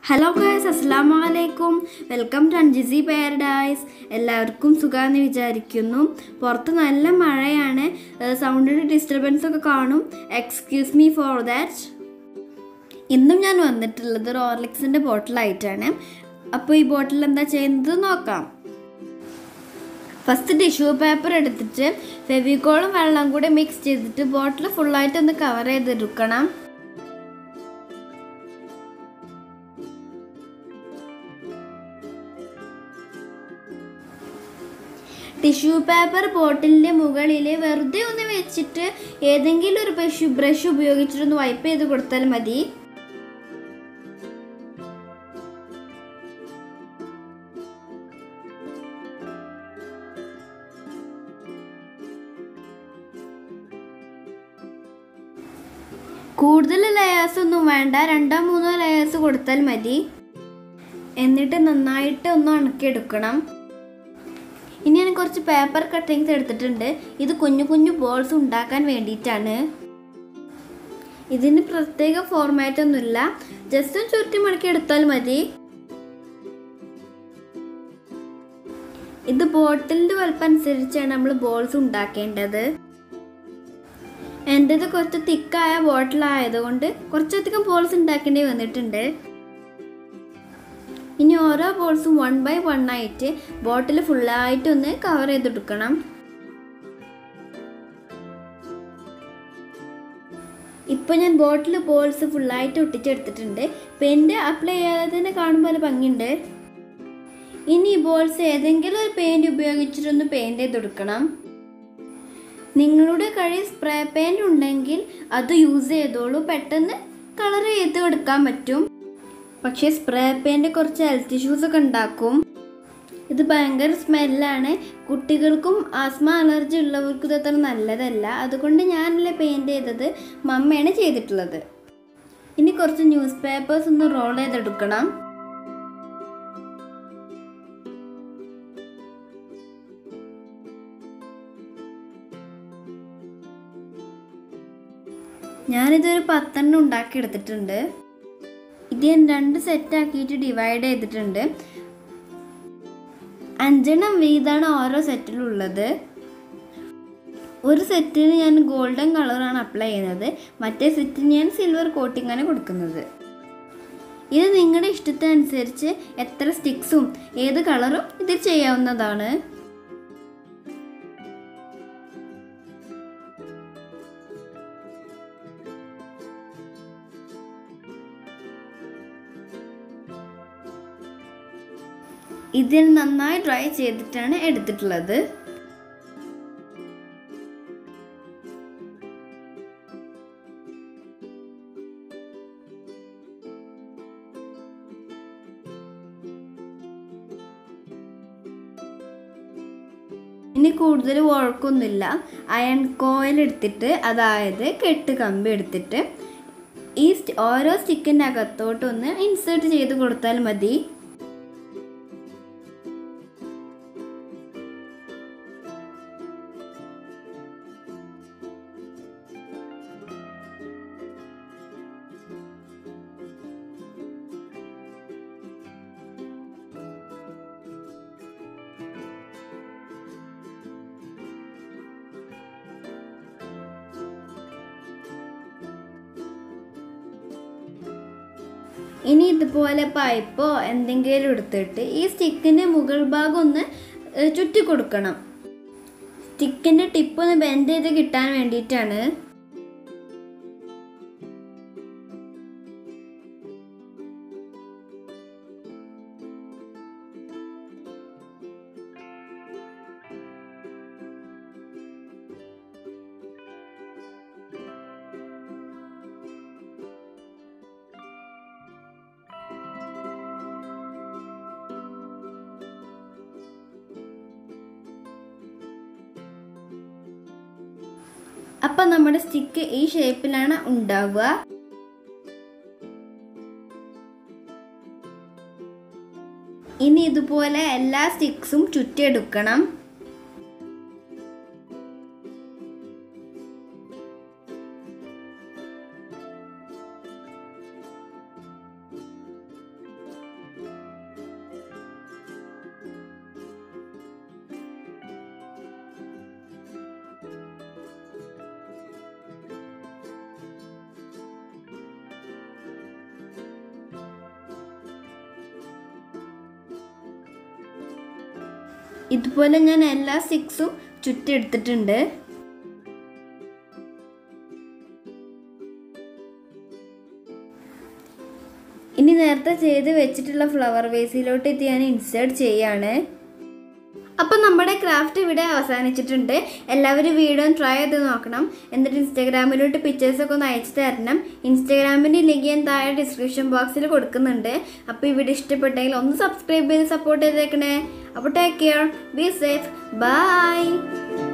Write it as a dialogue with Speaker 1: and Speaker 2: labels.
Speaker 1: hello guys അസ്സാം വലൈക്കും welcome to അഞ്ജിസി paradise എല്ലാവർക്കും സുഖമാണെന്ന് വിചാരിക്കുന്നു പുറത്ത് നല്ല മഴയാണ് സൗണ്ടിൻ്റെ ഡിസ്റ്റർബൻസ് ഒക്കെ കാണും എക്സ്ക്യൂസ് മീ ഫോർ ദാറ്റ് ഇന്നും ഞാൻ വന്നിട്ടുള്ളത് ഒരു ഓർലിക്സിൻ്റെ ബോട്ടിലായിട്ടാണ് അപ്പോൾ ഈ ബോട്ടിൽ എന്താ ചെയ്യുന്നത് നോക്കാം ഫസ്റ്റ് ടിഷ്യൂ പേപ്പർ എടുത്തിട്ട് ഫെവിക്കോളും വെള്ളം കൂടി മിക്സ് ചെയ്തിട്ട് ബോട്ടിൽ ഫുള്ളായിട്ട് ഒന്ന് കവർ ചെയ്തെടുക്കണം ടിഷ്യൂ പേപ്പർ ബോട്ടിലിൻ്റെ മുകളിൽ വെറുതെ ഒന്ന് വെച്ചിട്ട് ഏതെങ്കിലും ഒരു ബ്രഷ് ബ്രഷ് ഉപയോഗിച്ചിട്ടൊന്ന് വൈപ്പ് ചെയ്ത് കൊടുത്താൽ മതി കൂടുതൽ ലെയേഴ്സ് ഒന്നും വേണ്ട രണ്ടോ മൂന്നോ ലെയേഴ്സ് കൊടുത്താൽ മതി എന്നിട്ട് നന്നായിട്ട് ഒന്ന് ഉണക്കിയെടുക്കണം ഇനി ഞാൻ കുറച്ച് പേപ്പർ കട്ടിങ്സ് എടുത്തിട്ടുണ്ട് ഇത് കുഞ്ഞു കുഞ്ഞു ബോൾസ് ഉണ്ടാക്കാൻ വേണ്ടിയിട്ടാണ് ഇതിന് പ്രത്യേക ഫോർമാറ്റ് ഒന്നുമില്ല ജസ്റ്റ് ഒന്ന് ചുരുട്ടി മടക്കി എടുത്താൽ മതി ഇത് ബോട്ടിലിൻ്റെ വലുപ്പം അനുസരിച്ചാണ് നമ്മൾ ബോൾസ് ഉണ്ടാക്കേണ്ടത് എൻ്റെത് കുറച്ച് തിക്കായ ബോട്ടിലായതുകൊണ്ട് കുറച്ചധികം ബോൾസ് ഉണ്ടാക്കേണ്ടി വന്നിട്ടുണ്ട് ഇനി ഓരോ ബോൾസും വൺ ബൈ വൺ ആയിട്ട് ബോട്ടിൽ ഫുള്ളായിട്ട് ഒന്ന് കവർ ചെയ്തെടുക്കണം ഇപ്പോൾ ഞാൻ ബോട്ടിൽ ബോൾസ് ഫുള്ളായിട്ട് ഒട്ടിച്ചെടുത്തിട്ടുണ്ട് പെയിൻറ് അപ്ലൈ ചെയ്യാതെ തന്നെ കാണുമ്പോൾ ഒരു ഭംഗിയുണ്ട് ഇനി ഈ ബോൾസ് ഏതെങ്കിലും ഒരു പെയിൻറ് ഉപയോഗിച്ചിട്ടൊന്ന് പെയിൻറ് ചെയ്തെടുക്കണം നിങ്ങളുടെ കയ്യിൽ സ്പ്രേ പെയിൻറ് ഉണ്ടെങ്കിൽ അത് യൂസ് ചെയ്തോളൂ പെട്ടെന്ന് കളർ ചെയ്ത് കൊടുക്കാൻ പറ്റും പക്ഷേ സ്പ്രേ പെയിൻറ് കുറച്ച് ഹെൽത്ത് ഇഷ്യൂസ് ഒക്കെ ഉണ്ടാക്കും ഇത് ഭയങ്കര സ്മെല്ലാണ് കുട്ടികൾക്കും ആസ്മ അലർജി ഉള്ളവർക്കും ഇത് അത്ര നല്ലതല്ല അതുകൊണ്ട് ഞാനല്ലേ പെയിൻറ് ചെയ്തത് മമ്മയാണ് ചെയ്തിട്ടുള്ളത് ഇനി കുറച്ച് ന്യൂസ് പേപ്പേഴ്സ് ഒന്ന് റോൾ ചെയ്തെടുക്കണം ഞാനിതൊരു പത്തെണ്ണം ഉണ്ടാക്കി എടുത്തിട്ടുണ്ട് ഇത് ഞാൻ രണ്ട് സെറ്റ് ആക്കിയിട്ട് ഡിവൈഡ് ചെയ്തിട്ടുണ്ട് അഞ്ചെണ്ണം വീതാണ് ഓരോ സെറ്റിലുള്ളത് ഒരു സെറ്റിന് ഞാൻ ഗോൾഡൻ കളറാണ് അപ്ലൈ ചെയ്യുന്നത് മറ്റേ സെറ്റിന് ഞാൻ സിൽവർ കോട്ടിങ്ങാണ് കൊടുക്കുന്നത് ഇത് നിങ്ങളുടെ ഇഷ്ടത്തിനനുസരിച്ച് എത്ര സ്റ്റിക്സും ഏത് കളറും ഇതിൽ ചെയ്യാവുന്നതാണ് ഇതിൽ നന്നായി ഡ്രൈ ചെയ്തിട്ടാണ് എടുത്തിട്ടുള്ളത് ഇനി കൂടുതൽ വഴക്കൊന്നുമില്ല അയൺ കോയിൽ എടുത്തിട്ട് അതായത് കെട്ട് കമ്പി എടുത്തിട്ട് ഈ ഓരോ സ്റ്റിക്കിൻ്റെ അകത്തോട്ടൊന്ന് ഇൻസേർട്ട് ചെയ്ത് കൊടുത്താൽ മതി ഇനി ഇതുപോലെ പൈപ്പോ എന്തെങ്കിലും എടുത്തിട്ട് ഈ സ്റ്റിക്കിൻ്റെ മുകൾ ഭാഗം ഒന്ന് ചുറ്റി കൊടുക്കണം സ്റ്റിക്കിൻ്റെ ടിപ്പ് ഒന്ന് ബെൻഡ് ചെയ്ത് കിട്ടാൻ വേണ്ടിയിട്ടാണ് അപ്പം നമ്മുടെ സ്റ്റിക്ക് ഈ ഷേപ്പിലാണ് ഉണ്ടാവുക ഇനി ഇതുപോലെ എല്ലാ സ്റ്റിക്സും ചുറ്റിയെടുക്കണം ഇതുപോലെ ഞാൻ എല്ലാ സ്റ്റിക്സും ചുറ്റി എടുത്തിട്ടുണ്ട് ഇനി നേരത്തെ ചെയ്ത് വെച്ചിട്ടുള്ള ഫ്ലവർ വേസിലോട്ട് ഇത് ഞാൻ ഇൻസേർട്ട് ചെയ്യാണ് അപ്പം നമ്മുടെ ക്രാഫ്റ്റ് ഇവിടെ അവസാനിച്ചിട്ടുണ്ട് എല്ലാവരും വീഡിയോ ട്രൈ ചെയ്ത് നോക്കണം എന്നിട്ട് ഇൻസ്റ്റാഗ്രാമിലോട്ട് പിക്ചേഴ്സൊക്കെ ഒന്ന് അയച്ചു തരണം ഇൻസ്റ്റാഗ്രാമിൻ്റെ ലിങ്ക് ഞാൻ താഴെ ഡിസ്ക്രിപ്ഷൻ ബോക്സിൽ കൊടുക്കുന്നുണ്ട് അപ്പോൾ ഈ വീഡിയോ ഇഷ്ടപ്പെട്ടെങ്കിൽ ഒന്ന് സബ്സ്ക്രൈബ് ചെയ്ത് സപ്പോർട്ട് ചെയ്തേക്കണേ അപ്പോൾ take care be safe by